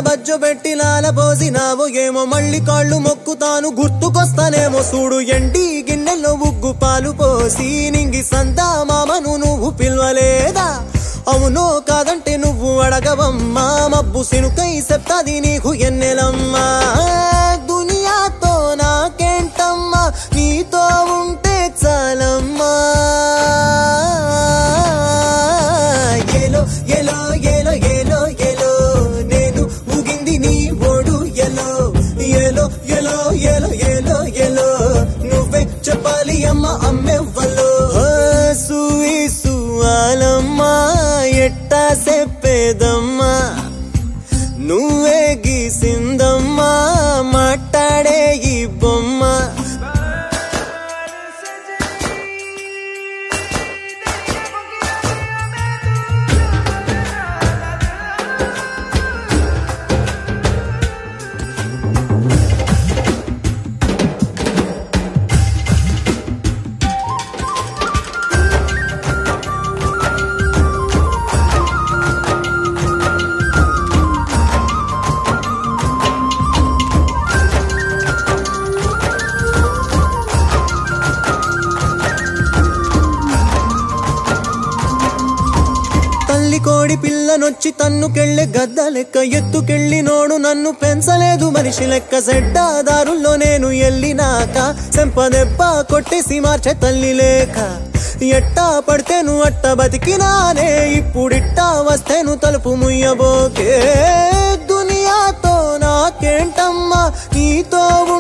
బజ్జు పెట్టి లాల పోసినావు ఏమో మళ్ళీ కాళ్ళు మొక్కుతాను గుర్తుకొస్తానేమో చూడు ఎండి గిన్నెల్లో ఉగ్గు పాలు పోసి నింగి సంతా మామను నువ్వు పిలవలేదా అవునో కాదంటే నువ్వు అడగవమ్మా మబ్బు సినుకై చెప్తాది నీకు ఎన్నెలమ్మా దునియాతో నాకేంటమ్మా నీతో ఉంటే చాలమ్మా ఎలో ఎలో ఎలో ఎలో ఎలో నేను ఊగింది నీ ఓడు ఎలో ఎలో ఎలో ఎలో ఎలో ఎలో నువ్వే చెప్పాలి అమ్మ అమ్మెవ్వలో సూయి సువాలమ్మా ఎట్టా చెప్పేదమ్మా నువ్వే గీసిందమ్మా మాట్లాడే ఈ బొమ్మ తల్లి కోడి పిల్లనొచ్చి తన్నుకెళ్ళే గద్ద లెక్క ఎత్తుకెళ్ళి నోడు నన్ను పెంచలేదు మనిషి లెక్క సెడ్డాదారుల్లో నేను ఎల్లినాక సెంపదెబ్బ కొట్టేసి మార్చే తల్లి లేక ఎట్టా పడితేను అట్ట బతికినానే ఇప్పుడిట్టా వస్తేను తలుపు ముయ్యబోకే దునియాతో నాకేంటమ్మా నీతో